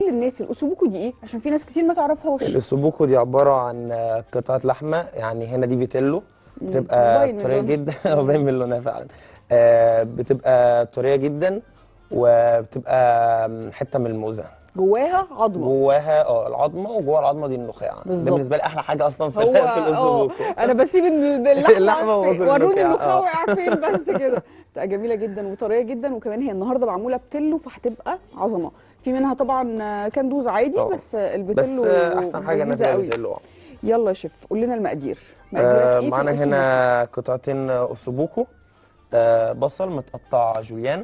للناس الاسوبوكو دي ايه عشان في ناس كتير ما تعرفهاش الاسوبوكو دي عباره عن آه، قطعه لحمه يعني هنا دي فيتيلو بتبقى باين من طريه لونها. جدا هو باين من لونها فعلا آه، بتبقى طريه جدا وبتبقى م، حته من الموزه جواها عظمه جواها اه العظمه وجوه العظمه دي النخاع ده بالظبط. بالنسبه لي احلى حاجه اصلا في هو في اه الاسوبوكو انا بسيب ال- اللحمة اللحمه وباكل وروني النخاع، النخاع اه. وقع فين بس كده بتبقى جميله جدا وطريه جدا وكمان هي النهارده معموله بتلو فهتبقى عظمه في منها طبعا كندوز عادي اه. بس بس البتلو آه، احسن حاجه انها لذيذة فيها قوي. فيتيلو اه يلا يا شيف قول لنا المقادير مقاديرك آه، ايه في معانا الأسوبوكو؟ هنا قطعتين اسوبوكو آه، بصل متقطع جوليان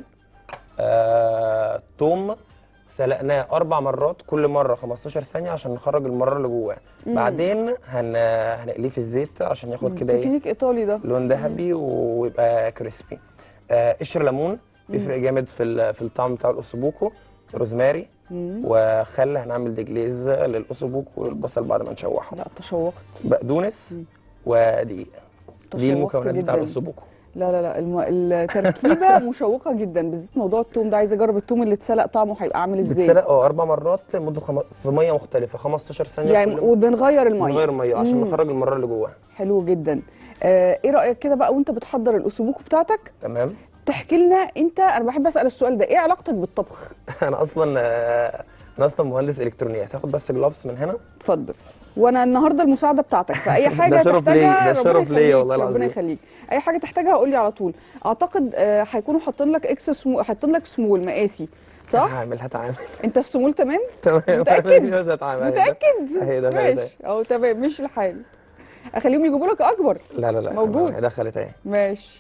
آه، توم سلقناه اربع مرات كل مره 15 ثانيه عشان نخرج المره اللي جواه بعدين هن... هنقليه في الزيت عشان ياخد كده ايه تكنيك ايطالي ده لون ذهبي ويبقى كريسبي آه، قشر ليمون بيفرق جامد في ال- في الطعم بتاع الاسوبوكو روزماري وخل هنعمل دجليز للاسوبوكو والبصل بعد ما نشوحهم لا تشوقت بقدونس ودقيق دي تشوقت المكونات بتاع جداً. الاسوبوكو لا لا لا الم... التركيبه مشوقه جدا بالذات موضوع التوم ده عايزه اجرب التوم اللي اتسلق طعمه هيبقى عامل ازاي بتسلق اه اربع مرات لمده خم... في ميه مختلفه 15 ثانيه يعني كل وبنغير الميه من غير ميه عشان مم. نخرج المره اللي جواها حلو جدا آه ايه رايك كده بقى وانت بتحضر الاسبوك بتاعتك تمام تحكي لنا انت انا بحب اسال السؤال ده ايه علاقتك بالطبخ انا اصلا آه، انا اصلا مهندس الكترونيات هاخد بس جلافز من هنا اتفضل وانا النهارده المساعده بتاعتك فاي حاجه ده شرف تحتاجها ليا، ده ربنا شرف ليا يخليك، والله ربنا العظيم. يخليك اي حاجه تحتاجها قول لي على طول اعتقد آه، هيكونوا حاطين لك اكس سمو حاطين لك سمول مقاسي صح هعمل هتعامل انت السمول تمام تمام متأكد؟ بس هتعامل أهي ده. متاكد اهي ده اهي ده ماشي اهو تمام مش الحال اخليهم يجيبوا لك اكبر لا لا لا موجود. تمام، هي دخلت اهي ماشي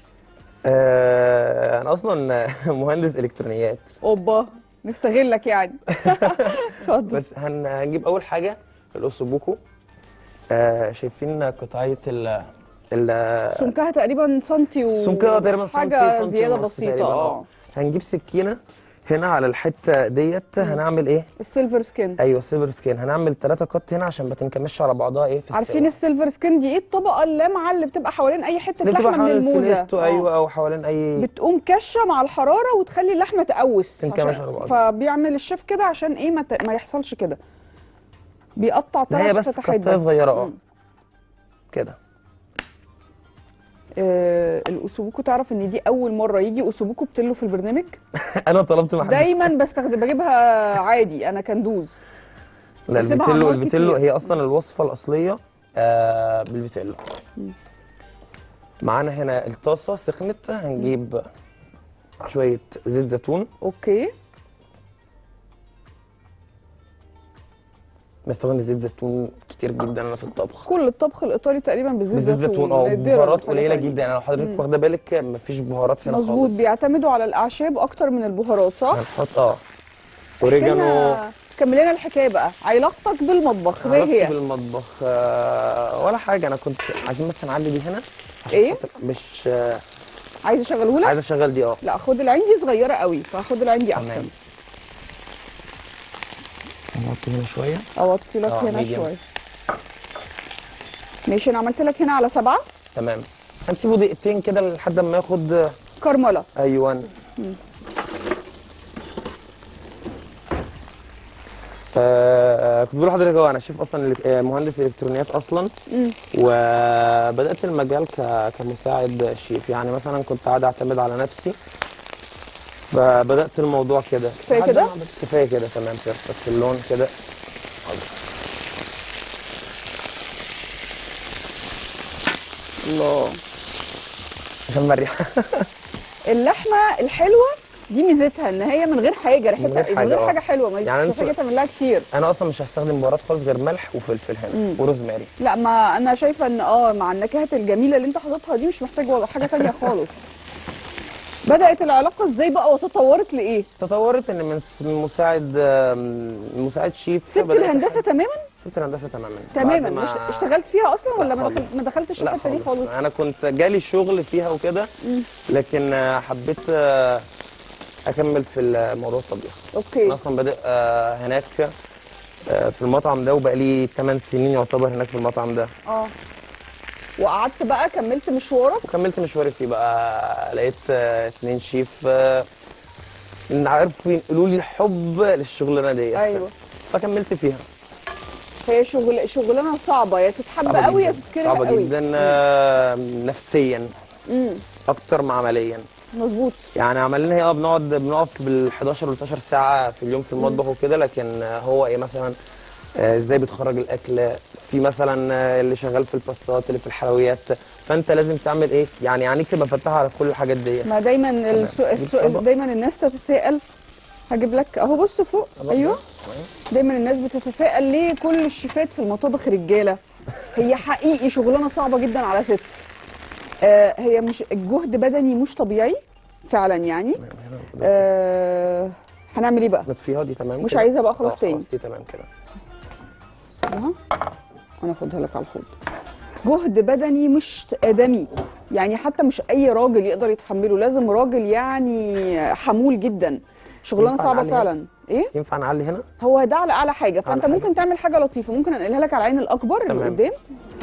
آه، انا اصلا مهندس الكترونيات اوبا نستغلك يعني اتفضل بس هن... هنجيب اول حاجه الاوسوبوكو آه شايفين قطعيه ال ال سمكها تقريبا سنتي و سمكها تقريبا سنتي حاجه سنتي زياده ونص بسيطه تقريباً، اه هنجيب سكينه هنا على الحته ديت هنعمل ايه السيلفر سكين ايوه سيلفر سكين هنعمل ثلاثه قط هنا عشان ما تنكمش على بعضها ايه في عارفين السوا. السيلفر سكين دي ايه الطبقه اللامعه اللي بتبقى حوالين اي حته اللي بتبقى لحمه من حوالين الموزه الفيليتو آه. ايوه او حوالين اي بتقوم كشه مع الحراره وتخلي اللحمه تقوس تنكمش عشان- على بعض. فبيعمل الشيف كده عشان ايه ما, ت... ما يحصلش كده بيقطع ما هي ثلاث بس فتحات قطعيه بس صغيره اه مم. كده آه الاسوبوكو تعرف ان دي اول مره يجي اسوبوكو بتلو في البرنامج انا طلبت محل دايما بستخدم بجيبها عادي انا كندوز لا بسيبها على الفيتيلو النار الفيتيلو كتير. هي اصلا الوصفه الاصليه آه بالفيتيلو معانا هنا الطاسه سخنت هنجيب شويه زيت زيتون اوكي بستخدم زيت زيتون كتير جدا انا في الطبخ كل الطبخ الايطالي تقريبا بزيت بزيت زيتون اه نادراً بهارات حاجة قليله تانية. جدا يعني لو حضرتك واخده بالك مفيش بهارات هنا مظبوط خالص بيعتمدوا على الاعشاب اكتر من البهارات صح؟ هنحط اه اوريجانو كنا- كمل لنا الحكايه بقى علاقتك بالمطبخ ما علاقتي هي؟ بالمطبخ آه ولا حاجه انا كنت عايزين بس نعلي دي هنا عشان إيه؟ خاطر مش آه عايز اشغله لك؟ عايز اشغل دي اه لا خد العين دي صغيره قوي فخد العين دي تمام احسن نحط هنا شويه اوطي لك آه، هنا medium. شويه ماشي انا عملت لك هنا على سبعه تمام هنسيبه دقيقتين كده لحد ما ياخد كرمله ايوه آه كنت بقول لحضرتك اهو انا شايف اصلا الك- آه، مهندس الكترونيات اصلا مم. وبدات المجال ك- كمساعد شيف يعني مثلا كنت قاعد اعتمد على نفسي فبدات الموضوع كده كفاية لحد كده؟ ما عملت- كفايه كده تمام كده بس اللون كده الله عشان مريحه اللحمه الحلوه دي ميزتها ان هي من غير حاجه ريحتها غير من حاجة، غير آه. حاجه حلوه ما يعني يعني انتوا- حاجه تعمل لها كتير انا اصلا مش هستخدم بهارات خالص غير ملح وفلفل هنا وروزماري لا ما انا شايفه ان اه مع النكهات الجميله اللي انت حاططها دي مش محتاج ولا حاجه تانية خالص بدات العلاقه ازاي بقى وتطورت لايه تطورت ان من س- من مساعد آم، من مساعد شيف سبت بدأت الهندسه تماما سبت الهندسه تماما تماما بعد ما- مش اشتغلت فيها اصلا ولا لا ما خالص. دخل- ما دخلتش لا الحته دي خالص انا كنت جالي شغل فيها وكده لكن آه، حبيت آه، اكمل في الموضوع الطبيخ انا اوكي اصلا بادئ آه، هناك آه، في المطعم ده وبقالي 8 سنين يعتبر هناك في المطعم ده اه وقعدت بقى كملت مشوارك وكملت مشواري فيه بقى لقيت آه، اتنين شيف آه، اللي عرفوا ينقلوا لي الحب للشغلانه دي ايوه فكملت فيها هي شغل شغلانه صعبه يا تتحب صعبة قوي يا جدا تتكره صعبة قوي جدا آه، نفسيا امم اكتر ما عمليا مظبوط يعني عملنا هي اه بنقعد بنقف بال 11 وال 12 ساعه في اليوم في المطبخ وكده لكن آه، هو ايه مثلا آه، ازاي بتخرج الاكل في مثلا آه، اللي شغال في الباستات اللي في الحلويات فانت لازم تعمل ايه يعني عينيك تبقى مفتحه على كل الحاجات دي ما دايما السو... السو... طبق. دايما الناس تتساءل هجيب لك اهو بص فوق ايوه دايما الناس بتتساءل ليه كل الشيفات في المطابخ رجاله هي حقيقي شغلانه صعبه جدا على ست آه هي مش الجهد بدني مش طبيعي فعلا يعني آه هنعمل ايه بقى نطفيها دي تمام مش كده؟ عايزة بقى خلاص آه، تاني. خلاص دي تمام كده اها انا اخدها لك على الحوض جهد بدني مش ادمي يعني حتى مش اي راجل يقدر يتحمله لازم راجل يعني حمول جدا شغلانه ينفع صعبه نعلي فعلا ايه ينفع نعلي هنا هو ده على اعلى حاجه فانت حاجة. ممكن تعمل حاجه لطيفه ممكن انقلها لك على العين الاكبر اللي تمام. قدام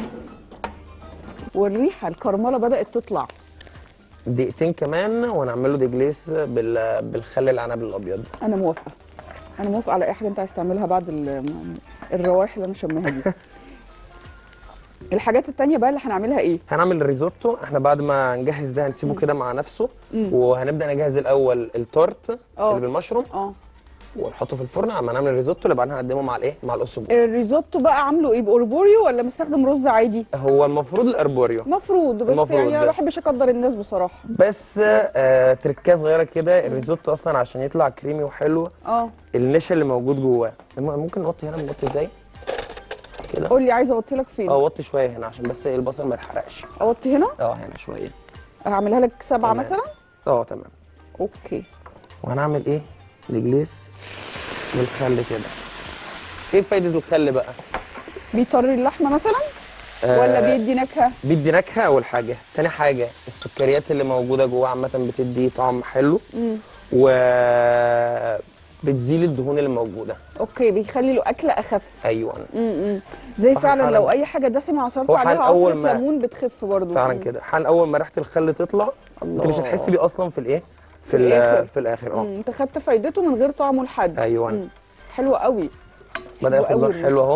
والريحه الكرمله بدات تطلع دقيقتين كمان ونعمل له دجليس بال... بالخل العنب الابيض انا موافقه انا موافقه على اي حاجه انت عايز تعملها بعد ال- الروائح اللي انا شماها دي الحاجات التانية بقى اللي هنعملها ايه هنعمل الريزوتو احنا بعد ما نجهز ده هنسيبه كده مع نفسه مم. وهنبدا نجهز الاول التورت اه. اللي بالمشروم اه ونحطه في الفرن اما نعمل الريزوتو اللي بعدين هنقدمه مع الايه مع الاسبوع الريزوتو بقى عامله ايه بأوربوريو ولا مستخدم رز عادي هو المفروض الاربوريو مفروض بس المفروض. يعني انا ما بحبش اقدر الناس بصراحه بس آه تركايه صغيره كده الريزوتو اصلا عشان يطلع كريمي وحلو اه النشا اللي موجود جواه الم- ممكن نوطي هنا نوطي ازاي كده قول لي عايزه اوطي لك فين اه وطي شويه هنا عشان بس البصل ما يتحرقش اوطي هنا اه هنا شويه هعملها لك سبعه تمام. مثلا اه تمام اوكي وهنعمل ايه دجليس بالخل كده ايه فايده الخل بقى بيطري اللحمه مثلا ولا بيدي نكهه بيدي نكهه اول حاجه تاني حاجه السكريات اللي موجوده جوه عامه بتدي طعم حلو مم. و بتزيل الدهون اللي موجوده اوكي بيخلي له اكله اخف ايوه امم زي فاحنا فعلا حالا- لو اي حاجه دسمه عصرت هو عليها حال أول عصره ما- ليمون بتخف برضو فعلا مم. كده حال اول ما ريحه الخل تطلع انت مش الله. هتحس بيه اصلا في الايه في, في ال- الآخر. في الاخر اه مم، انت خدت فايدته من غير طعمه لحد أيوة. مم. حلو قوي بدا حلو ياخد قوي لون الريحة. حلو اهو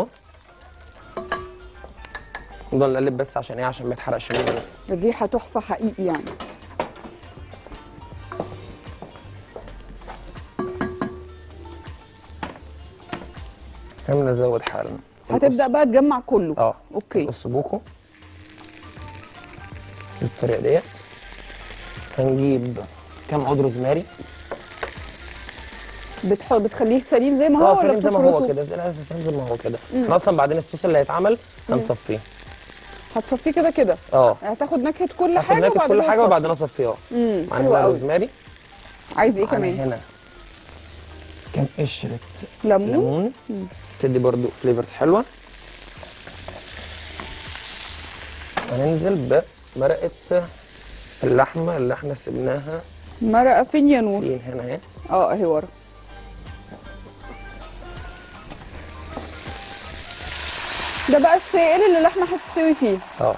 نفضل نقلب بس عشان ايه عشان ما يتحرقش مننا الريحه تحفه حقيقي يعني خلينا نزود حالا هتبدا بقى تجمع كله اه اوكي نقص بوكو بالطريقه ديت هنجيب كام عود روزماري بتح... بتخليه سليم زي ما هو اه ولا سليم زي ما هو بتفرطه؟ كده لا سليم زي ما هو كده احنا اصلا بعدين الصوص اللي هيتعمل هنصفيه هتصفيه كده كده اه هتاخد نكهه كل هاخد حاجه ناكل وبعد كل كده حاجه تصفي. وبعدين اصفيه اه امم معانا حلو هنا قوي روزماري عايز ايه معانا كمان هنا كام قشره ليمون ليمون تدي برضو فليفرز حلوه هننزل بمرقه اللحمه اللي احنا سبناها مرقه فين يا نور فين هنا اهي اه اهي ورا ده بقى السائل اللي اللحمه هتستوي فيه اه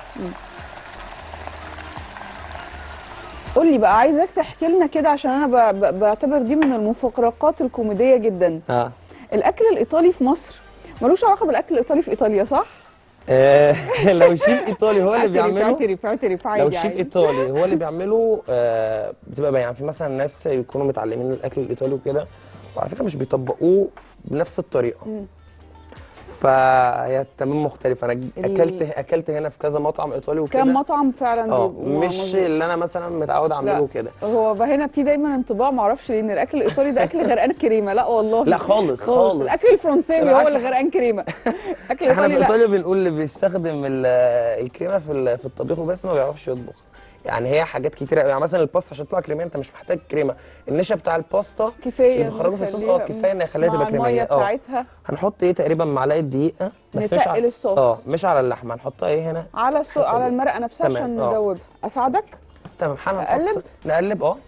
قول لي بقى عايزاك تحكي لنا كده عشان انا ب... ب... بعتبر دي من المفقرقات الكوميديه جدا اه الاكل الايطالي في مصر ملوش علاقه بالاكل الايطالي في ايطاليا صح آه، لو شيف ايطالي هو اللي بيعمله اعترف اعترف لو عادي شيف عادي. ايطالي هو اللي بيعمله آه، بتبقى باين يعني في مثلا ناس يكونوا متعلمين الاكل الايطالي وكده وعلى فكره مش بيطبقوه بنفس الطريقه مم. فهي تمام مختلفه انا ال- اكلت اكلت هنا في كذا مطعم ايطالي وكده كام مطعم فعلا اه بيبقوا مش مظبوط. اللي انا مثلا متعود اعمله كده هو بقى هنا في دايما انطباع معرفش ليه ان الاكل الايطالي ده اكل غرقان كريمه لا والله لا خالص خالص خالص الاكل الفرنساوي هو بالعكس. اللي غرقان كريمه الاكل احنا الايطالي في لا ايطاليا بنقول اللي بيستخدم ال- الكريمه في ال- في الطبيخ وبس ما بيعرفش يطبخ يعني هي حاجات كتيره قوي يعني مثلا الباستا عشان تطلع كريميه انت مش محتاج كريمه النشا بتاع الباستا كفايه اللي بيخرجوا في الصوص اه نخليها- كفايه ان يخليها مع تبقى الميه كريميه اه بتاعتها هنحط ايه تقريبا معلقه دقيق بس مش نتقل على الصوص. اه مش على اللحمه هنحطها ايه هنا على السو... على المرقه نفسها تمام، عشان اه. ندوبها اساعدك تمام حالا أقلب؟ نحط نقلب اه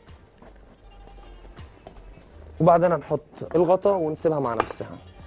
وبعدين هنحط الغطا ونسيبها مع نفسها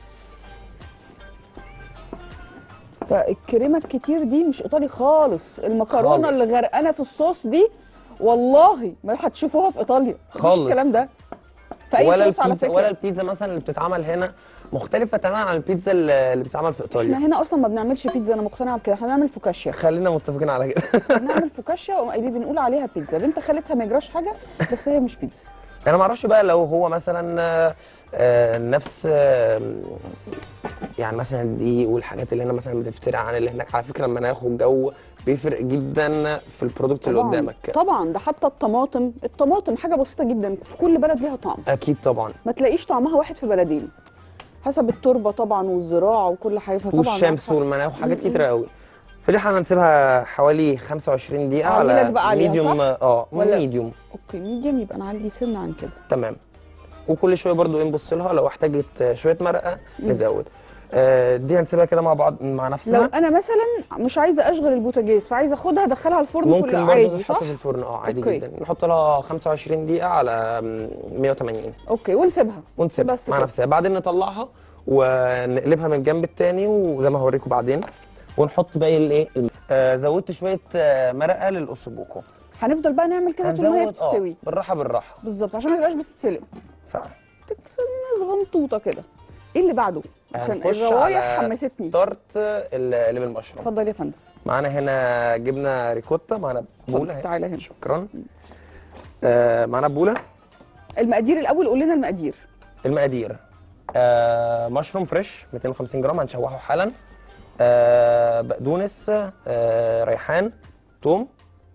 فالكريمه الكتير دي مش ايطالي خالص المكرونه خالص. اللي غرقانه في الصوص دي والله ما هتشوفوها في ايطاليا مفيش خالص. الكلام ده في اي ولا صوص على البيتزا فكره ولا البيتزا مثلا اللي بتتعمل هنا مختلفه تماما عن البيتزا اللي اللي بتتعمل في احنا ايطاليا هنا اصلا ما بنعملش بيتزا انا مقتنعه بكده احنا بنعمل فوكاشيا خلينا متفقين على كده بنعمل فوكاشيا وقايلين بنقول عليها بيتزا بنت خالتها ما يجراش حاجه بس هي مش بيتزا انا ما اعرفش بقى لو هو مثلا آه، آه، نفس آه، يعني مثلا الدقيق والحاجات اللي هنا مثلا بتفترق عن اللي هناك على فكره لما ناخد جو بيفرق جدا في البرودكت اللي طبعا قدامك طبعا ده حتى الطماطم الطماطم حاجه بسيطه جدا في كل بلد ليها طعم اكيد طبعا ما تلاقيش طعمها واحد في بلدين حسب التربه طبعا والزراعه وكل حاجه فطبعا والشمس معاك حق. والمناخ وحاجات م-م. كتيره قوي فدي احنا هنسيبها حوالي 25 دقيقه أعلي على لك بقى عليها، ميديوم اه ولا- ميديوم اوكي ميديم يبقى انا عندي سنه عن كده تمام وكل شويه برضو ايه نبص لها لو احتاجت شويه مرقه مم. نزود آه، دي هنسيبها كده مع بعض مع لو نفسها انا مثلا مش عايزه اشغل البوتاجاز فعايزه اخدها ادخلها الفرن ممكن كله برضو عادي تتحط صح في الفرن اه عادي أوكي. جدا نحط لها 25 دقيقه على 180 اوكي ونسيبها ونسيبها بس مع كده. نفسها بعدين نطلعها ونقلبها من الجنب التاني وزي ما هوريكم بعدين ونحط باقي الايه الم- آه زودت شويه آه مرقه للاسبوكو هنفضل بقى نعمل كده طول ما هي هنزود اه بتستوي بالراحه بالراحه بالظبط عشان ما تبقاش بتتسلق فعلا تكسر صغنطوطه كده ايه اللي بعده عشان هنخش الروايح على حمستني طرت اللي بالمشروم اتفضل يا فندم معانا هنا جبنه ريكوتا معانا بوله اتفضل اهي. تعالى هنا شكرا آه معانا بوله المقادير الاول قول لنا المقادير المقادير آه مشروم فريش 250 جرام هنشوحه حالا آه بقدونس آه ريحان توم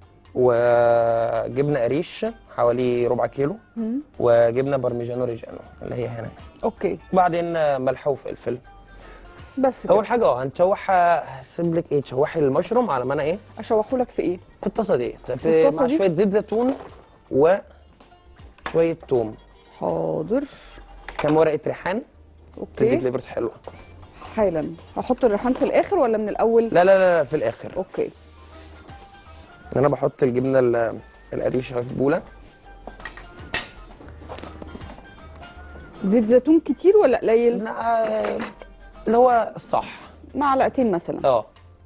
وجبنه قريش حوالي ربع كيلو مم. وجبنه بارميجانو ريجانو اللي هي هنا اوكي وبعدين آه، ملح وفلفل بس كده اول حاجه اه هنشوح هسيب لك ايه تشوحي المشروم على ما انا ايه اشوحه لك في ايه في الطاسه ديت في في الطاسة مع دي؟ شويه زيت زيتون وشويه توم حاضر كام ورقه ريحان تدي اوكي فليفرز حلوه حالا هحط الريحان في الاخر ولا من الاول لا لا لا لا، في الاخر اوكي انا بحط الجبنه ال- القريشه في بوله زيت زيتون كتير ولا قليل لا آه، اللي هو الصح معلقتين مثلا اه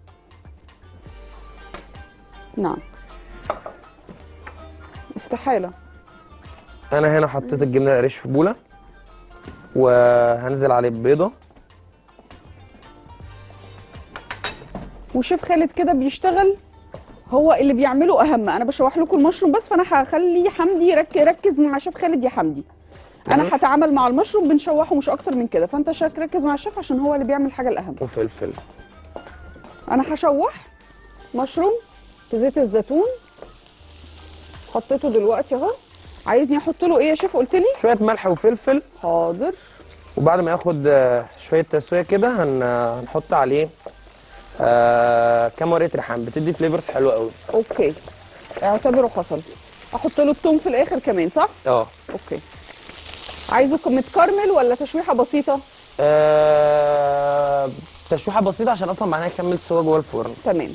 نعم استحاله انا هنا حطيت الجبنه القريش في بوله وهنزل عليه ببيضه وشيف خالد كده بيشتغل هو اللي بيعمله اهم انا بشوح لكم المشروم بس فانا هخلي حمدي يرك- يركز مع شيف خالد يا حمدي مهم. انا هتعامل مع المشروم بنشوحه مش اكتر من كده فانت شاك ركز مع الشيف عشان هو اللي بيعمل الحاجه الاهم وفلفل انا هشوح مشروم في زيت الزيتون حطيته دلوقتي اهو عايزني احط له ايه يا شيف قلت لي شويه ملح وفلفل حاضر وبعد ما ياخد آه، شويه تسويه كده هن... هنحط عليه آه كام ورقه ريحان بتدي فليفرز حلوه قوي اوكي اعتبره حصل احط له التوم في الاخر كمان صح اه اوكي عايزه ك- متكرمل ولا تشويحه بسيطه آه، تشويحه بسيطه عشان اصلا بعدين يكمل سوا جوه الفرن تمام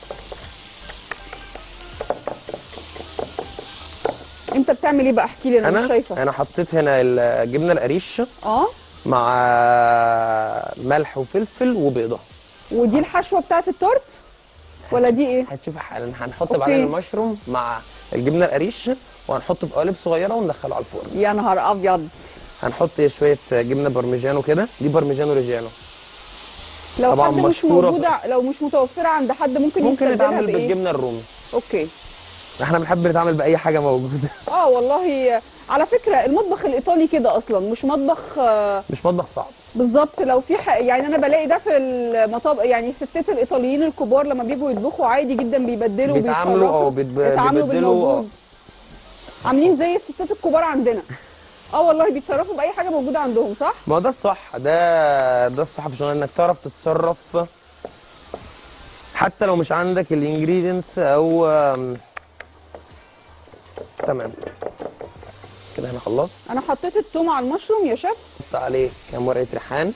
انت بتعمل ايه بقى احكي لي انا, انا مش شايفه انا حطيت هنا الجبنه القريش اه مع ملح وفلفل وبيضه ودي الحشوه بتاعت التورت ولا دي ايه هتشوف حالا هنحط أوكي. بعدين المشروم مع الجبنه القريش وهنحطه في قالب صغيره وندخله على الفرن يا نهار ابيض هنحط شويه جبنه بارميجانو كده دي بارميجانو ريجانو لو طبعاً حد مش مشهورة موجود ع- لو مش متوفره عند حد ممكن, ممكن يستبدلها نتعامل بايه بالجبنه الرومي اوكي احنا بنحب نتعامل باي حاجه موجوده اه والله على فكره المطبخ الايطالي كده اصلا مش مطبخ آه، مش مطبخ صعب بالظبط لو في ح... يعني انا بلاقي ده في المطابخ يعني الستات الايطاليين الكبار لما بيجوا يطبخوا عادي جدا بيبدلوا بيتعاملوا وبيتصرفوا. او بيتب- بيتعاملوا بيبدلوا بالموجود عاملين زي الستات الكبار عندنا اه والله بيتصرفوا باي حاجه موجوده عندهم صح ما هو ده الصح ده ده الصح في شغل انك تعرف تتصرف حتى لو مش عندك الانجريدينتس او آم، تمام كده انا خلصت انا حطيت التوم على المشروم يا شيف حط عليه كام ورقه ريحان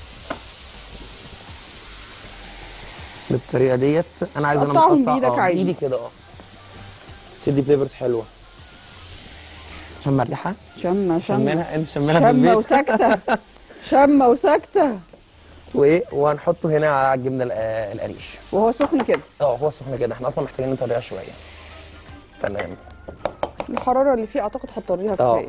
بالطريقه ديت انا عايز انا تقطعهم مقطع بإيدك اه عادي. بايدي كده اه تدي فليفرز حلوه شم الريحه شمه شمه شمينها انت شمينها في شمه البيت وساكته شمه وساكته وايه وهنحطه هنا على الجبنه ال- آه، القريش وهو سخن كده اه هو سخن كده احنا اصلا محتاجين نطريها شويه تمام الحراره اللي فيه اعتقد هتطريها اه كفايه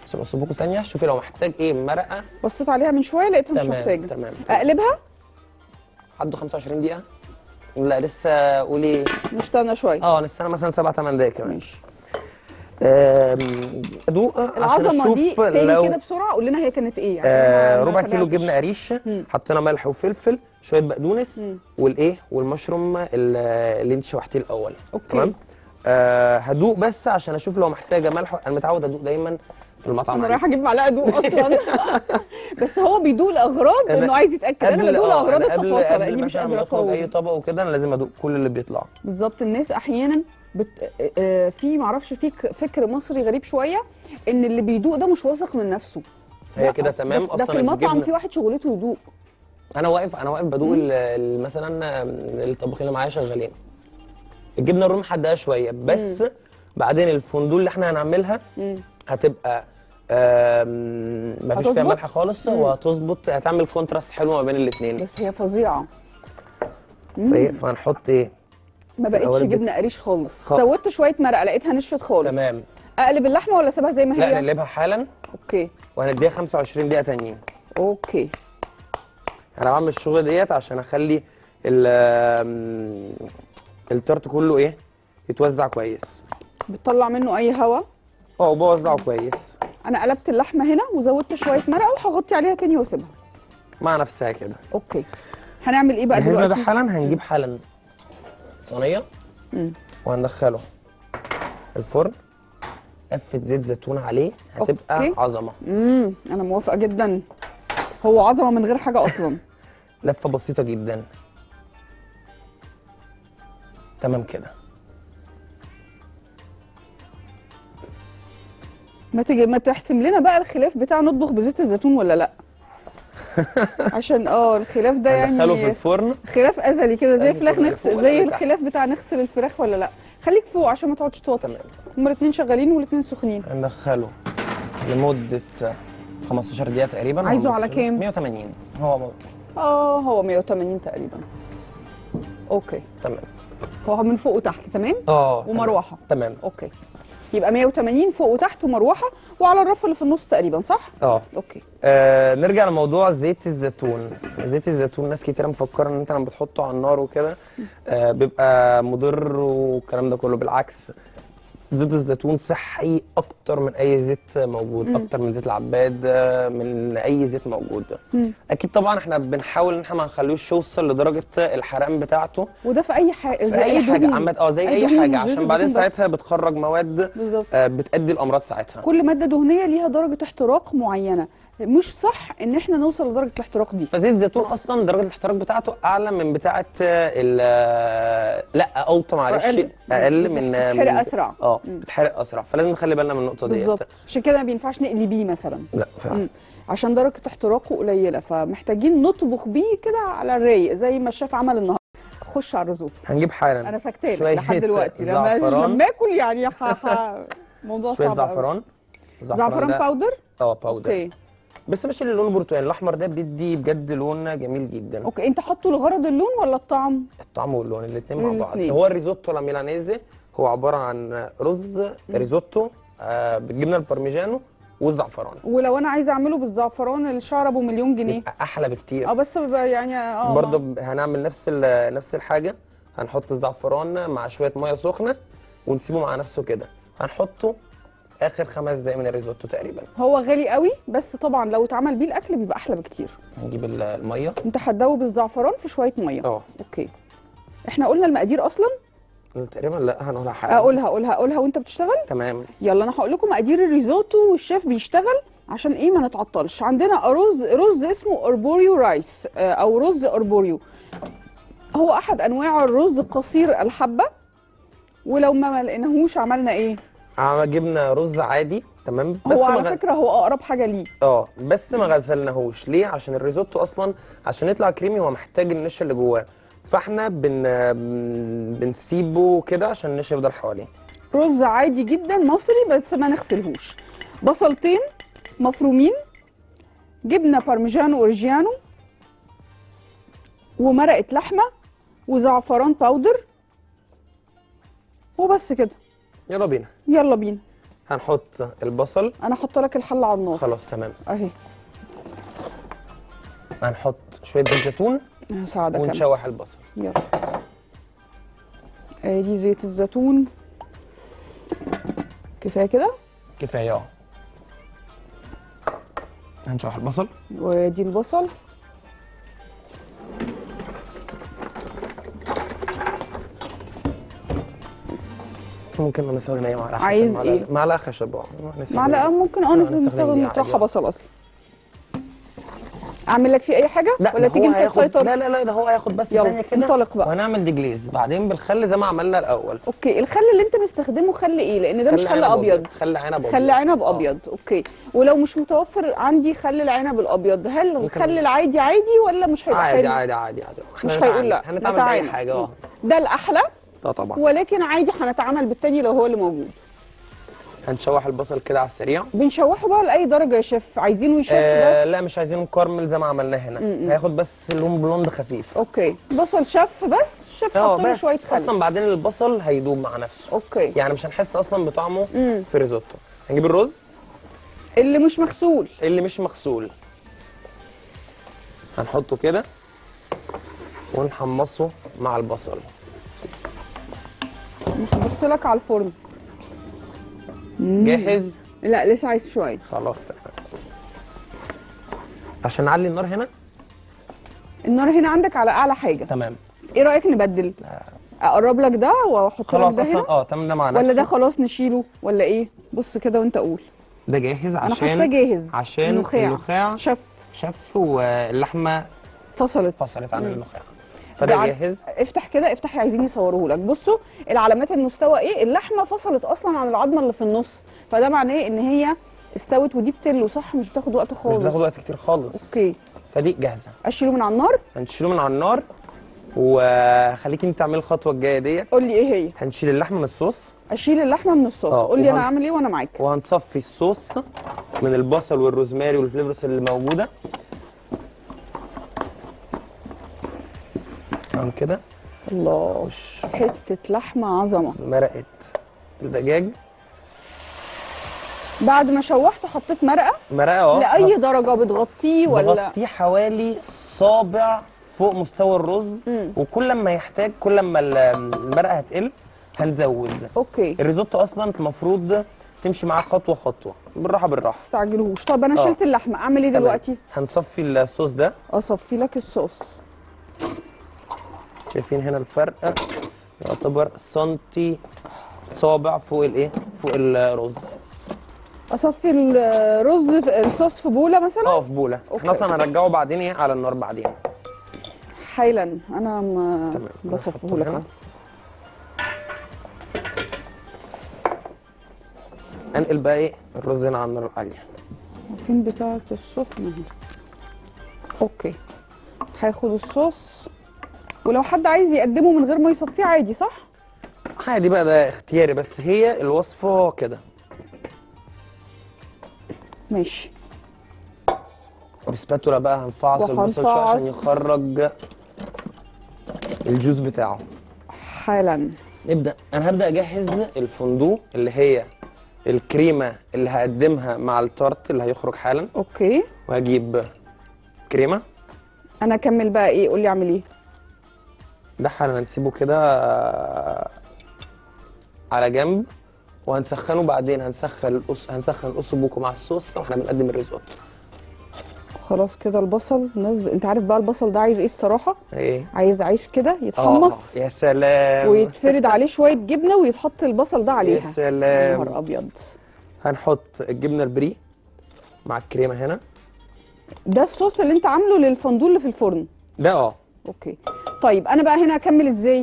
بس الاسبوكو ثانيه شوفي لو محتاج ايه مرقه بصيت عليها من شويه لقيتها مش تمام محتاجه تمام اقلبها عدوا 25 دقيقه لا لسه قولي نستنى شويه اه نستنى مثلا 7 8 دقايق كمان ماشي آم، ادوق عشان العظمه دي اشوف تاني لو كده بسرعه قول لنا هي كانت ايه يعني آه أنا ما ربع كيلو تابعتش. جبنه قريش مم. حطينا ملح وفلفل شويه بقدونس مم. والايه والمشروم ال- اللي انت شوحتيه الاول اوكي تمام آه هدوق بس عشان اشوف لو محتاجه ملح انا متعود ادوق دايما في المطعم انا عندي. رايحه اجيب معلقه دوق اصلا بس هو بيدوق لاغراض أنا انه عايز يتاكد انا بدوق آه، لاغراض أنا قبل التفاصيل قبل لاني مش مثلا ما قادره اخرج اي اقاوم طبق وكده انا لازم ادوق كل اللي بيطلع بالظبط الناس احيانا بت... آه، في معرفش في ك- فكر مصري غريب شويه ان اللي بيدوق ده مش واثق من نفسه هي لا، كده تمام ده, ده اصلا في المطعم الجبنة- في واحد شغلته يدوق انا واقف انا واقف بدوق مم. ال- ال- مثلا الطباخين اللي معايا شغالين الجبنه الرومي حدها شويه بس بعدين الفندول اللي احنا هنعملها مم. هتبقى آم، مفيش فيها هتظبط؟ ملح خالص مم. وهتظبط هتعمل كونتراست حلو ما بين الاثنين بس هي فظيعه مم. فهنحط ايه ما بقتش الأول بت- جبنه قريش خالص خ- زودت شويه مرقه لقيتها نشفت خالص تمام اقلب اللحمه ولا اسيبها زي ما لا هي نقلبها حالا اوكي وهنديها 25 دقيقه تانيين اوكي انا بعمل الشغل ديت عشان اخلي ال آم، التارت كله ايه يتوزع كويس بتطلع منه اي هواء اه وبوزعه كويس انا قلبت اللحمه هنا وزودت شويه مرقه وهغطي عليها تاني واسيبها مع نفسها كده اوكي هنعمل ايه بقى جهزنا ده دلوقتي حالا هنجيب حالا صينيه مم. وهندخله الفرن قفه زيت زيتون عليه هتبقى أوكي. عظمه امم انا موافقه جدا هو عظمه من غير حاجه اصلا لفه بسيطه جدا تمام كده ما تيجي ما تحسم لنا بقى الخلاف بتاع نطبخ بزيت الزيتون ولا لا عشان اه الخلاف ده هندخله في يعني الفرن خلاف ازلي كده زي أزلي فراخ كده نغسل فوق زي ولا تحت؟ الخلاف بتاع نغسل الفراخ ولا لا خليك فوق عشان ما تقعدش توطي تمام هما الاثنين شغالين والاثنين سخنين هندخله لمده 15 دقيقه تقريبا عايزه هو على مسلوق. كام؟ 180 هو مظبوط اه هو 180 تقريبا اوكي تمام هو من فوق وتحت تمام اه تمام. ومروحه تمام اوكي يبقى 180 فوق وتحت ومروحه وعلى الرف اللي في النص تقريبا صح اه اوكي آه، نرجع لموضوع زيت الزيتون زيت الزيتون ناس كتير مفكره ان انت لما بتحطه على النار وكده آه بيبقى مضر والكلام ده كله بالعكس زيت الزيتون صحي اكتر من اي زيت موجود مم. اكتر من زيت العباد آه، من اي زيت موجود مم. اكيد طبعا احنا بنحاول ان احنا ما نخليهوش يوصل لدرجه الحرام بتاعته وده في اي حاجه في اي حاجه دهون. عامه اه زي أي اي دهون حاجه مش عشان زيت بعدين الزيتون بس. ساعتها بتخرج مواد بالظبط آه، بتأدي الامراض ساعتها كل ماده دهنيه ليها درجه احتراق معينه مش صح ان احنا نوصل لدرجه الاحتراق دي فزيت الزيتون اصلا درجه الاحتراق بتاعته اعلى من بتاعه ال لا اوطى معلش أقل. اقل من بتتحرق من- اسرع اه مم. بتتحرق اسرع فلازم نخلي بالنا من النقطه ديت بالظبط عشان كده ما بينفعش نقلي بيه مثلا لا فعلا مم. عشان درجه احتراقه قليله فمحتاجين نطبخ بيه كده على الرايق زي ما الشيف عمل النهارده خش على الريزوتو هنجيب حالا انا سكتالك شوية لحد دلوقتي لما زعفران. لما اكل يعني ح... ح... موضوع شويه صعب أوي. زعفران زعفران ده- باودر اه باودر اوكي بس مش اللي لونه برتقاني الاحمر ده بيدي بجد لون جميل جدا اوكي انت حاطه لغرض اللون ولا الطعم الطعم واللون الاثنين مع بعض الاتنين. هو الريزوتو لا ميلانيزي هو عباره عن رز ريزوتو آه بالجبنه البارميجانو والزعفران ولو انا عايزه اعمله بالزعفران الشعر ابو مليون جنيه بيبقى احلى بكتير اه بس بيبقى يعني اه برضه ب- هنعمل نفس ال- نفس الحاجه هنحط الزعفران مع شويه ميه سخنه ونسيبه مع نفسه كده هنحطه في اخر خمس دقايق من الريزوتو تقريبا هو غالي قوي بس طبعا لو اتعمل بيه الاكل بيبقى احلى بكتير هنجيب ال- الميه انت هتدوب الزعفران في شويه ميه اه اوكي احنا قلنا المقادير اصلا تقريبا لا هنقولها حاجه اقولها اقولها اقولها وانت بتشتغل تمام يلا انا هقول لكم مقادير الريزوتو والشيف بيشتغل عشان ايه ما نتعطلش عندنا رز رز اسمه اربوريو رايس آه، او رز اربوريو هو احد انواع الرز قصير الحبه ولو ما لقيناهوش عملنا ايه عم- جبنا رز عادي تمام بس هو ما على غ- فكره هو اقرب حاجه ليه اه بس ما غسلناهوش ليه عشان الريزوتو اصلا عشان يطلع كريمي هو محتاج النشا اللي جواه فاحنا بن بن- بنسيبه كده عشان النشا يفضل حواليه رز عادي جدا مصري بس ما نغسلهوش بصلتين مفرومين جبنه بارميجانو اورجيانو ومرقه لحمه وزعفران باودر وبس كده يلا بينا يلا بينا هنحط البصل انا حاطه لك الحله على النار خلاص تمام اهي هنحط شويه زيت زيتون هساعدك انا ونشوح البصل يلا ادي زيت الزيتون كفايه كده كفايه اه هنشوح البصل وادي البصل ممكن نستخدم اي معلقه خشب عايز معلقة- إيه؟ معلقه خشب اه نستخدم- معلقه ممكن اه آه، نستخدم نستخدم دي نطرحها عادي. بصل اصلا اعمل لك فيه اي حاجه لا ولا ده تيجي هو انت هياخد- تسيطر لا لا لا ده هو هياخد بس يلا، ثانيه كده انطلق بقى. وهنعمل ديجليز بعدين بالخل زي ما عملنا الاول اوكي الخل اللي انت مستخدمه خل ايه لان ده مش خل عنب ابيض خل عنب ابيض خل عنب آه. ابيض اوكي ولو مش متوفر عندي خل العنب الابيض هل ممكن- الخل العادي عادي ولا مش هيبقى عادي حلو عادي عادي عادي مش إحنا هيقول لا هنتعامل- هنتعامل باي نتعامل. حاجه اه ده الاحلى اه طبعا ولكن عادي هنتعامل بالتاني لو هو اللي موجود هنشوح البصل كده على السريع بنشوحه بقى لاي درجه يا شيف عايزينه يشف آه بس لا مش عايزينه كارمل زي ما عملناه هنا هياخد بس لون بلوند خفيف اوكي بصل شف بس شف اه حط له بس شويه خل اصلا بعدين البصل هيدوب مع نفسه اوكي يعني مش هنحس اصلا بطعمه مم. في الريزوتو هنجيب الرز اللي مش مغسول اللي مش مغسول هنحطه كده ونحمصه مع البصل هبص لك على الفرن جاهز لا لسه عايز شويه خلاص تمام عشان نعلي النار هنا النار هنا عندك على اعلى حاجه تمام ايه رايك نبدل اقرب لك ده واحط لك خلاص ده اصلا هنا اه تمام ده مع نفسه ولا ده خلاص نشيله ولا ايه بص كده وانت قول ده جاهز انا عشان حاساه جاهز عشان النخاع. النخاع شف شف واللحمه فصلت فصلت عن مم. النخاع فده ده ع- جاهز افتح كده افتح عايزين يصوروه لك بصوا العلامات المستوى ايه اللحمه فصلت اصلا عن العظمه اللي في النص فده معناه ان هي استوت ودي بتلو صح مش بتاخد وقت مش خالص بتاخد وقت كتير خالص اوكي فدي جاهزه اشيله من على النار هنشيله من على النار وخليكي انت تعملي الخطوه الجايه ديت قول لي ايه هي هنشيل اللحمه من الصوص اشيل اللحمه من الصوص اه، قول لي انا وهنس- اعمل ايه وانا معاك وهنصفي الصوص من البصل والروزماري والفليفرز اللي موجوده تمام كده الله وش حته لحمه عظمه مرقه الدجاج بعد ما شوحت حطيت مرقه مرقه اه لاي درجه بتغطيه ولا بغطيه حوالي صابع فوق مستوى الرز مم. وكل ما يحتاج كل ما ال- المرقه هتقل هنزود اوكي الريزوتو اصلا المفروض تمشي معاه خطوه خطوه بالراحه بالراحه تستعجلوش طب انا اه. شلت اللحمه اعمل ايه تمام. دلوقتي هنصفي الصوص ده اصفي لك الصوص شايفين هنا الفرق يعتبر سنتي صابع فوق الايه فوق الرز اصفي الرز في الصوص في بوله مثلا اه في بوله أوكي. احنا اصلا هنرجعه بعدين ايه على النار بعدين حالا انا ما تمام. بصفه نحطه لك هنا. أهو. انقل بقى ايه الرز هنا على النار العاليه فين بتاعه السخنه اهي اوكي هاخد الصوص ولو حد عايز يقدمه من غير ما يصفيه عادي صح عادي بقى ده اختياري بس هي الوصفه كده ماشي بسباتولا بقى هنفعص البصل شويه عشان وهنفعص. يخرج الجوز بتاعه حالا نبدا انا هبدا اجهز الفندق اللي هي الكريمه اللي هقدمها مع التارت اللي هيخرج حالا اوكي وهجيب كريمه انا اكمل بقى ايه قول لي اعمل ايه ده حالا هنسيبه كده آه، على جنب وهنسخنه بعدين هنسخن الأس... هنسخن الاسبوكو مع الصوص واحنا بنقدم الريزوتو خلاص كده البصل نزل انت عارف بقى البصل ده عايز ايه الصراحه ايه عايز عيش كده آه، يتحمص يا سلام ويتفرد عليه شويه جبنه ويتحط البصل ده يا عليها يا سلام نهار ابيض هنحط الجبنه البري مع الكريمه هنا ده الصوص اللي انت عامله للفندق اللي في الفرن ده اه اوكي طيب انا بقى هنا اكمل ازاي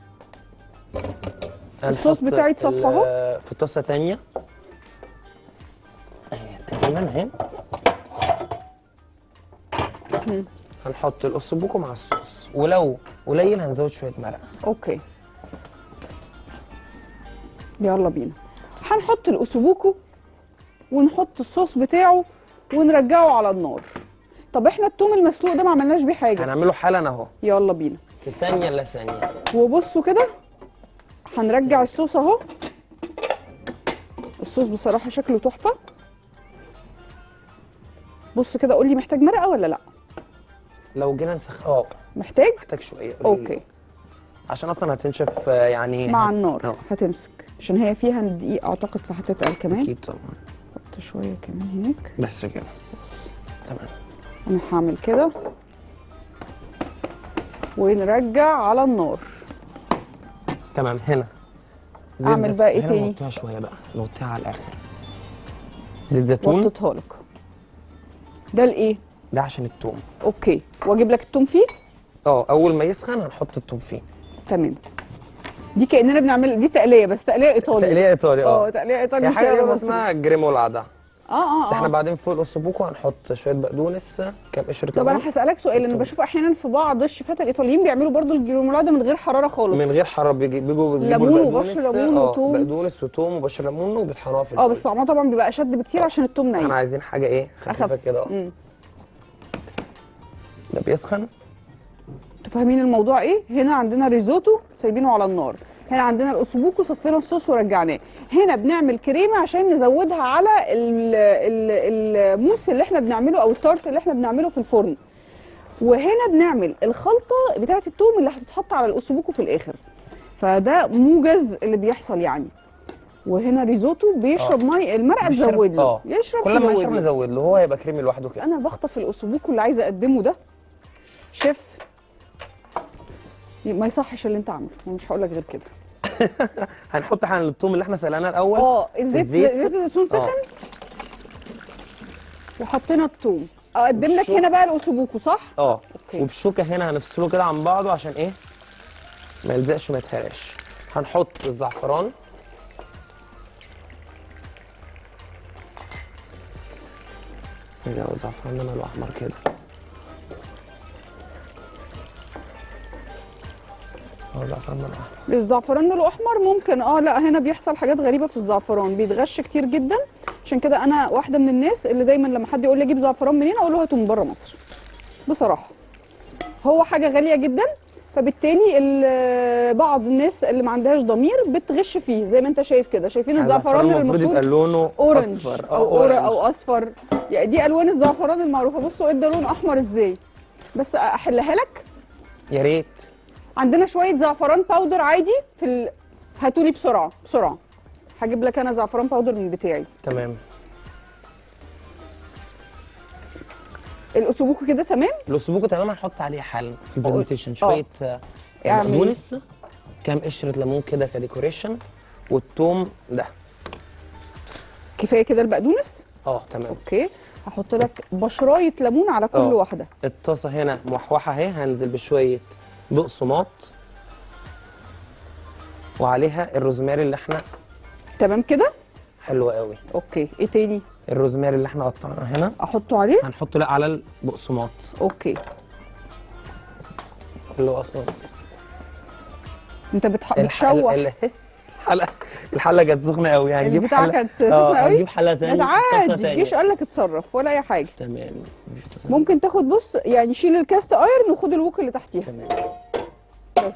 الصوص هنحط بتاعي اتصفى ال- اهو. في طاسه تانية اهي تقريبا اهي هنحط الاسبوكو مع الصوص ولو قليل هنزود شويه مرقه اوكي يلا بينا هنحط الاسبوكو ونحط الصوص بتاعه ونرجعه على النار طب احنا التوم المسلوق ده ما عملناش بيه حاجه هنعمله حالا اهو يلا بينا في ثانيه الا ثانيه وبصوا كده هنرجع الصوص اهو الصوص الصوص بصراحه شكله تحفه بص كده قول لي محتاج مرقه ولا لا لو جينا نسخ اه محتاج محتاج شويه قولي لي. اوكي عشان اصلا هتنشف آه، يعني مع هت- النار اه هتمسك عشان هي فيها دقيق اعتقد فهتتقل كمان اكيد طبعا حط شويه كمان هناك بس كده تمام انا هعمل كده ونرجع على النار تمام هنا زيت أعمل زيتون. بقى إيه هنا تاني؟ نوطيها شويه بقى نوطيها على الاخر زيت زيتون وطيتها لك ده الايه ده عشان التوم اوكي واجيب لك التوم فيه اه اول ما يسخن هنحط التوم فيه تمام دي كاننا بنعمل دي تقليه بس تقليه ايطالي تقليه ايطالي اه اه تقليه ايطالي هي مش حاجه تقليه بقى مصري اسمها جريمولا ده اه اه احنا اه بعدين فوق الاسبوكو هنحط شويه بقدونس كام قشره طب ليمون انا هسالك سؤال انا التوم. بشوف احيانا في بعض الشيفات الايطاليين بيعملوا برضو الجريمولادا من غير حراره خالص من غير حراره بيجي- بيجوا بيجيبوا ليمون البقدونس، وبشر ليمون اه وتوم. بقدونس وتوم وبشر ليمون وبيطحنوها في اه الفول. بس طعمها طبعا بيبقى اشد بكتير عشان التوم احنا ني عايزين حاجه ايه خفيفه اخف كده اه مم. ده بيسخن انتوا فاهمين الموضوع ايه هنا عندنا ريزوتو سايبينه على النار هنا عندنا الاسبوكو صفينا الصوص ورجعناه هنا بنعمل كريمه عشان نزودها على ال- ال- الموس اللي احنا بنعمله او التارت اللي احنا بنعمله في الفرن وهنا بنعمل الخلطه بتاعه التوم اللي هتتحط على الاسبوكو في الاخر فده موجز اللي بيحصل يعني وهنا ريزوتو بيشرب مي المرقه بيشرب- تزود له اه. يشرب كل ما تزود نشرب له. نزود له هو هيبقى كريمي لوحده كده انا بخطف الاسبوكو اللي عايزه اقدمه ده شيف ما يصحش اللي انت عامله انا مش هقول لك غير كده هنحط حاجه الثوم اللي احنا سلقناه الاول اه الزيت الزيت. زيت الزيتون اه. سخن وحطينا الثوم اقدم لك والشوك. هنا بقى الاسبوكو صح اه اوكي. وبالشوكه هنا هنفصله كده عن بعضه عشان ايه ما يلزقش وما يتهراش هنحط الزعفران كده الزعفران لونه الاحمر كده اه الزعفران لونه احمر الزعفران الاحمر ممكن اه لا هنا بيحصل حاجات غريبه في الزعفران بيتغش كتير جدا عشان كده انا واحده من الناس اللي دايما لما حد يقول لي اجيب زعفران منين اقول له هاته من بره مصر بصراحه هو حاجه غاليه جدا فبالتالي ال- بعض الناس اللي ما عندهاش ضمير بتغش فيه زي ما انت شايف كده شايفين الزعفران اللي المفروض يبقى المفروض لونه اورنج اصفر او اورا او اصفر يعني دي الوان الزعفران المعروفه بصوا ادى لون احمر ازاي بس احلها لك يا ريت عندنا شويه زعفران باودر عادي في ال... هاتولي بسرعه بسرعه هجيب لك انا زعفران باودر من بتاعي تمام الاسبوكو كده تمام الاسبوكو تمام هنحط عليه حل في البرزنتيشن اه. شويه آه، اعمل. بقدونس كام قشره ليمون كده كديكوريشن والثوم ده كفايه كده البقدونس اه تمام اوكي هحط لك بشرايه ليمون على كل اه. واحده الطاسه هنا موحوحه اهي هنزل بشويه بقسماط وعليها الروزماري اللي احنا تمام كده حلو قوي اوكي ايه تاني الروزماري اللي احنا قطعناه هنا احطه عليه هنحطه لا على البقسماط اوكي اللي هو اصلا انت بتح... الح- بتشوح ال- الحله الحله كانت سخنه قوي هنجيب البتاعة حله كانت اه، سخنة قوي؟ هنجيب حله بس ثانيه عادي الجيش قال لك اتصرف ولا اي حاجه تمام مش تصدق. ممكن تاخد بص يعني شيل الكاست ايرن وخد الوك اللي تحتيها تمام بس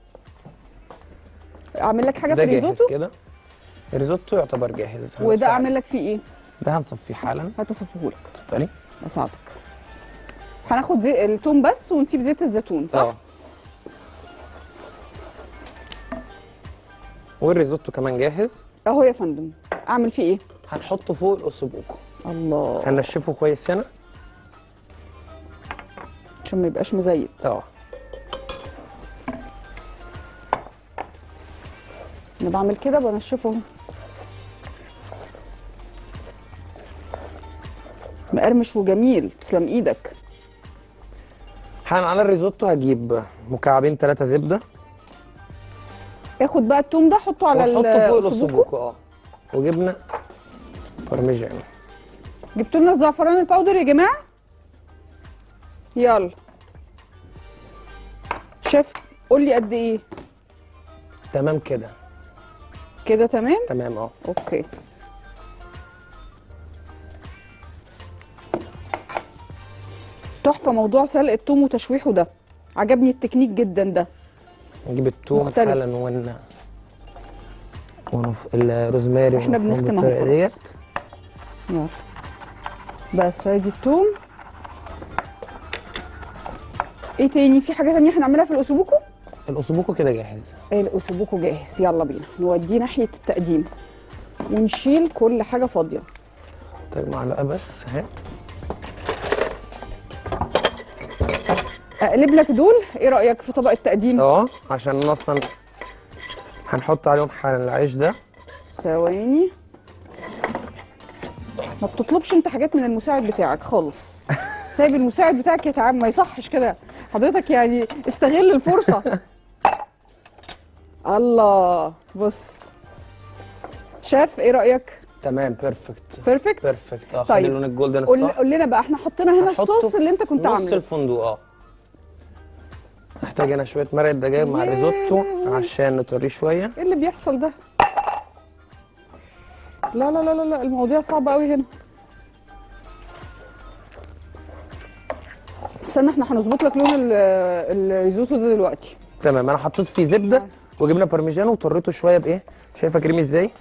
اعمل لك حاجه ده في جاهز الريزوتو كده الريزوتو يعتبر جاهز وده هنصفيه. اعمل لك فيه ايه ده هنصفيه حالا هتصفيه لك اتفضلي اساعدك هناخد زي التوم بس ونسيب زيت الزيتون صح اه والريزوتو كمان جاهز اهو يا فندم اعمل فيه ايه هنحطه فوق الاسبوكو الله هنشفه كويس هنا عشان ما يبقاش مزيت اه انا بعمل كده بنشفه اهو. مقرمش وجميل تسلم ايدك حالا على الريزوتو هجيب مكعبين ثلاثة زبدة اخد بقى التوم ده احطه على ونحطه فوق الاسبوكو الاسبوكو اه وجبنة بارميجان جبتوا لنا الزعفران الباودر يا جماعه يلا شيف قول لي قد ايه تمام كده كده تمام تمام اه اوكي تحفه موضوع سلق التوم وتشويحه ده عجبني التكنيك جدا ده نجيب التوم مختلف. حالا ون ونف... الروزماري إحنا ونفرمه بنختم أهو بالطريقة خلاص. ديت يلا بس ادي التوم ايه تاني في حاجه تانية هنعملها في الاسبوكو الاسبوكو كده جاهز الاسبوكو جاهز يلا بينا نوديه ناحيه التقديم ونشيل كل حاجه فاضيه طيب معلقه بس اهي اقلب لك دول ايه رايك في طبق التقديم اه عشان أنا اصلا هنحط عليهم حالا العيش ده ثواني ما بتطلبش انت حاجات من المساعد بتاعك خالص سايب المساعد بتاعك يتعامل ما يصحش كده حضرتك يعني استغل الفرصه الله بص شاف ايه رايك تمام بيرفكت بيرفكت بيرفكت اه طيب. خلي لون الجولدن قول الصح قول لنا بقى احنا حطينا هنا هنحطه الصوص اللي انت كنت نص عامله الفندق اه محتاج انا شويه مرقه دجاج مع الريزوتو عشان نطريه شويه ايه اللي بيحصل ده لا لا لا لا لا المواضيع صعبه قوي هنا استنى احنا هنظبط لك لون ال- الريزوتو ده دلوقتي تمام انا حطيت فيه زبده وجبنه بارميجانو وطريته شويه بايه شايفه كريمي ازاي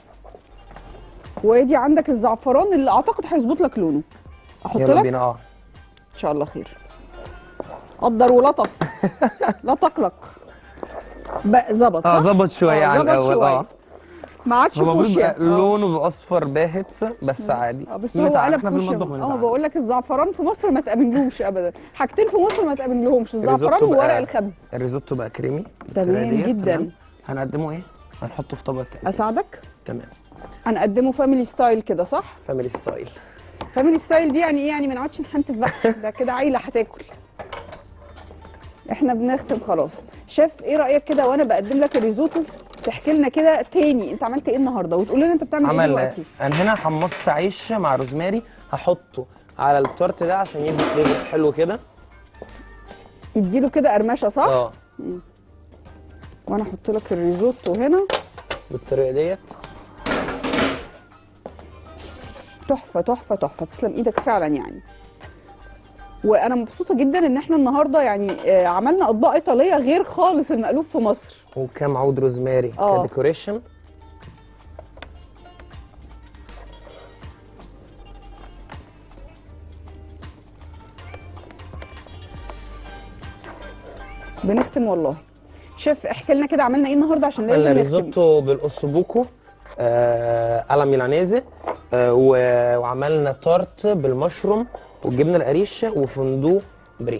وادي عندك الزعفران اللي اعتقد هيظبط لك لونه احط يلا لك بينا اه ان شاء الله خير قدر ولطف لا تقلق بقى ظبط اه صح؟ ظبط شويه آه، عن ظبط الاول شوية. اه ما عادش هو المفروض فوشيا يبقى لونه باصفر باهت بس عادي اه بس هو بنتعب، قلب احنا في فوشيا المطبخ اه بنتعب. بقول لك الزعفران في مصر ما تقابلوش ابدا حاجتين في مصر ما تقابلهمش الزعفران الريزوتو بقى- وورق الخبز الريزوتو بقى كريمي بالطريقة تمام ديت، جدا. تمام. هنقدمه ايه هنحطه في طبق تاني اساعدك تمام هنقدمه فاميلي ستايل كده صح فاميلي ستايل فاميلي ستايل دي يعني ايه يعني ما نقعدش نحنتف بقى ده كده عيله هتاكل احنا بنختم خلاص شاف ايه رايك كده وانا بقدم لك الريزوتو تحكي لنا كده تاني انت عملت ايه النهارده وتقول لنا انت بتعمل ايه عمل دلوقتي انا هنا حمصت عيش مع روزماري هحطه على التورت ده عشان يدي فليفر حلو كده اديله كده قرمشه صح اه وانا احط لك الريزوتو هنا بالطريقه ديت تحفه تحفه تحفه تسلم ايدك فعلا يعني وانا مبسوطه جدا ان احنا النهارده يعني آه، عملنا اطباق ايطاليه غير خالص المألوف في مصر وكام عود روزماري آه. كديكوريشن بنختم والله شيف احكي لنا كده عملنا ايه النهارده عشان عملنا لازم نختم ريزوتو بالاسبوكو آه على ميلانيزي آه و- وعملنا تارت بالمشروم والجبنه القريش وفندق بري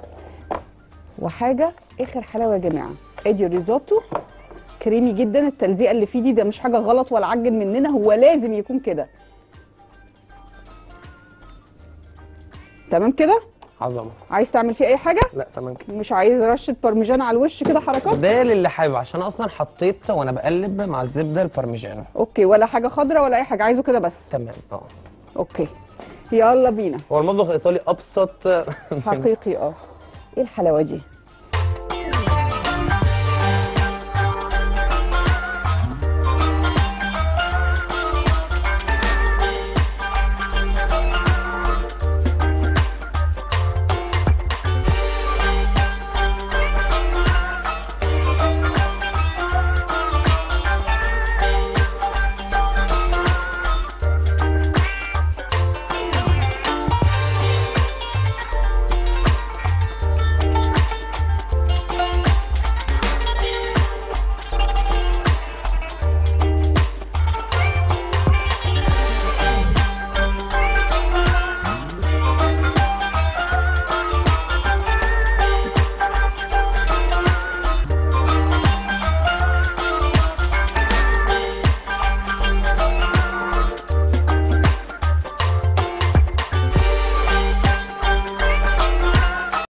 وحاجه اخر حلاوه يا جماعه ادي الريزوتو كريمي جدا التلزيقه اللي فيه دي ده مش حاجه غلط ولا عجن مننا هو لازم يكون كده تمام كده عظمه عايز تعمل فيه اي حاجه لا تمام كده مش عايز رشه بارميجان على الوش كده حركات ده للي حابب عشان اصلا حطيت وانا بقلب مع الزبده البارميجانو اوكي ولا حاجه خضراء ولا اي حاجه عايزه كده بس تمام اه اوكي يلا بينا هو المطبخ الايطالي ابسط حقيقي اه ايه الحلاوه دي